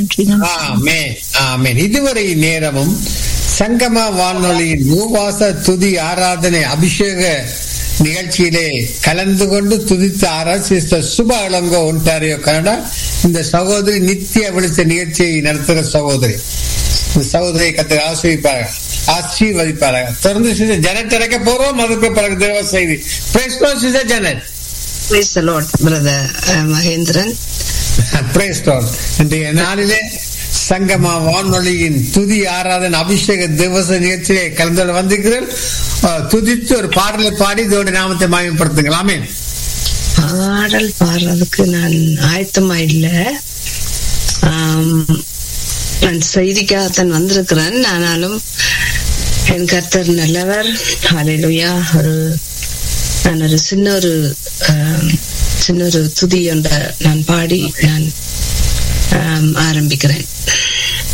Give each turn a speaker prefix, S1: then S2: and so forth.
S1: நன்றி நன்றி
S2: ஆமென் ஆமென் இதுவரை நேரமும் சங்கம வானொலியின் மூவாச துதி ஆராதனை அபிஷேக நிகழ்ச்சியிலே கலந்து கொண்டு துதித்து ஆராய் சிஸ்டர் சுப இளங்கோ ஒன்டாரியோ கனடா இந்த சகோதரி நித்திய விழித்த நிகழ்ச்சியை நடத்துகிற சகோதரி இந்த சகோதரியை கத்து ஆசிரிப்பார்கள் ஆசீர்வதிப்பார்கள் தொடர்ந்து சிஸ்டர் ஜனத் இறக்க போறோம் அதுக்கு பிறகு தேவ செய்தி Praise God, sister Jannat
S3: Praise the Lord, brother uh, Mahendran
S2: Praise God. இன்றைய நாளிலே சங்கமா வானொலியின் துதி ஆராதனை அபிஷேக திவச நிகழ்ச்சியை கலந்து வந்திருக்கிறேன் அஹ், துதித்து ஒரு பாடலை பாடி இதோட நாமத்தை மாயப்படுத்துங்களாமே
S3: பாடல் பாடுறதுக்கு நான் ஆயத்தமா இல்ல ஆம், நான் செய்திக்காகத்தான் வந்திருக்கிறேன் ஆனாலும் என் கர்த்தர் நல்லவர் ஹalleluya ஒரு நான் ஒரு சின்ன ஒரு ஆம், சின்ன ஒரு துதி ஒன்ற நான் பாடி நான் ஆம், ஆரம்பிக்கிறேன்